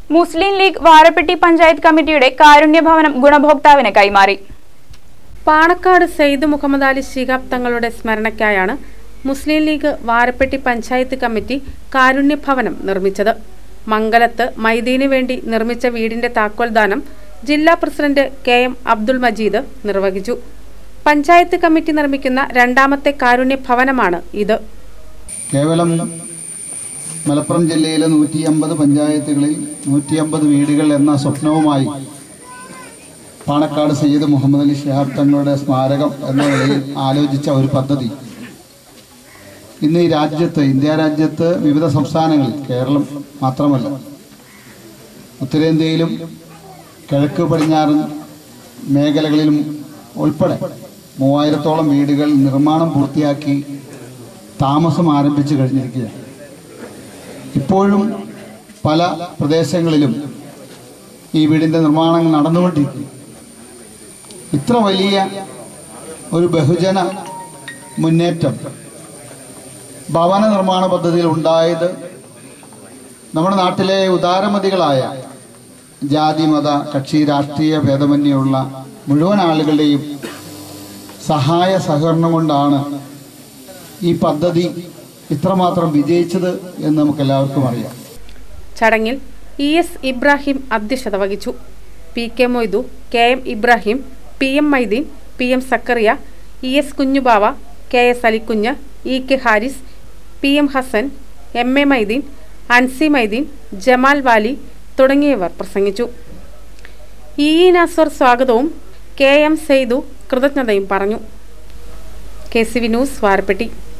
മുസ്ലിം ലീഗ് വാരപ്പെട്ടി പഞ്ചായത്ത് കമ്മിറ്റിയുടെ കാരുണ്യ ഭവനം ഗുണഭോക്താവിന് കൈമാറി പാണക്കാട് സെയ്ദ് മുഹമ്മദ് അലി ശിഹാബ് തങ്ങളുടെ സ്മരണയ്ക്കായാണ് മുസ്ലിം ലീഗ് വാരപ്പെട്ടി പഞ്ചായത്ത് കമ്മിറ്റി കാരുണ്യ ഭവനം നിർമ്മിച്ചത് മംഗലത്ത് മൈദീന് വേണ്ടി നിർമ്മിച്ച വീടിന്റെ താക്കോൽദാനം ജില്ലാ president K M Abdul Majeed നിർവഹിച്ചു പഞ്ചായത്ത് കമ്മിറ്റി നിർമ്മിക്കുന്ന രണ്ടാമത്തെ കാരുണ്യ ഭവനമാണ് ഇത് കേവലം മലപ്പുറം ജില്ലയിലെ നൂറ്റി അമ്പത് പഞ്ചായത്തുകളിൽ നൂറ്റി അമ്പത് വീടുകൾ എന്ന സ്വപ്നവുമായി പാണക്കാട് സയ്യിദ് മുഹമ്മദ് അലി ഷിഹാബ് തങ്ങളുടെ സ്മാരകം എന്ന നിലയിൽ ആലോചിച്ച ഒരു പദ്ധതി ഇന്ന് ഈ രാജ്യത്ത് ഇന്ത്യ രാജ്യത്ത് വിവിധ സംസ്ഥാനങ്ങളിൽ കേരളം മാത്രമല്ല ഉത്തരേന്ത്യയിലും കിഴക്ക് പടിഞ്ഞാറൻ മേഖലകളിലും ഉൾപ്പെടെ മൂവായിരത്തോളം വീടുകൾ നിർമ്മാണം പൂർത്തിയാക്കി താമസം ആരംഭിച്ചു കഴിഞ്ഞിരിക്കുകയാണ് ഇപ്പോഴും പല പ്രദേശങ്ങളിലും ഈ വീടിൻ്റെ നിർമ്മാണം നടന്നുകൊണ്ടിരിക്കുന്നു ഇത്ര വലിയ ഒരു ബഹുജന മുന്നേറ്റം ഭവന നിർമ്മാണ പദ്ധതിയിൽ ഉണ്ടായത് നമ്മുടെ നാട്ടിലെ ഉദാരമതികളായ ജാതി മത കക്ഷി രാഷ്ട്രീയ ഭേദമന്യുള്ള മുഴുവൻ ആളുകളുടെയും സഹായ സഹകരണം കൊണ്ടാണ് ഈ പദ്ധതി ഇത്രമാത്രം വിജയിച്ചത് എന്ന് നമുക്ക് എല്ലാവർക്കും അറിയാം ചടങ്ങിൽ ഇ എസ് ഇബ്രാഹിം അധ്യക്ഷത വഹിച്ചു P K Moidu K M Ibrahim P M Maideen P M Zakariya E S Kunjubava K S Alikunju E K Haris P M Hasan M A Maideen Ansi Maideen Jamal Vali തുടങ്ങിയവർ പ്രസംഗിച്ചു ഇ ഇ നാസർ സ്വാഗതവും കെ എം സെയ്തു കൃതജ്ഞതയും പറഞ്ഞു K C V news Varappetty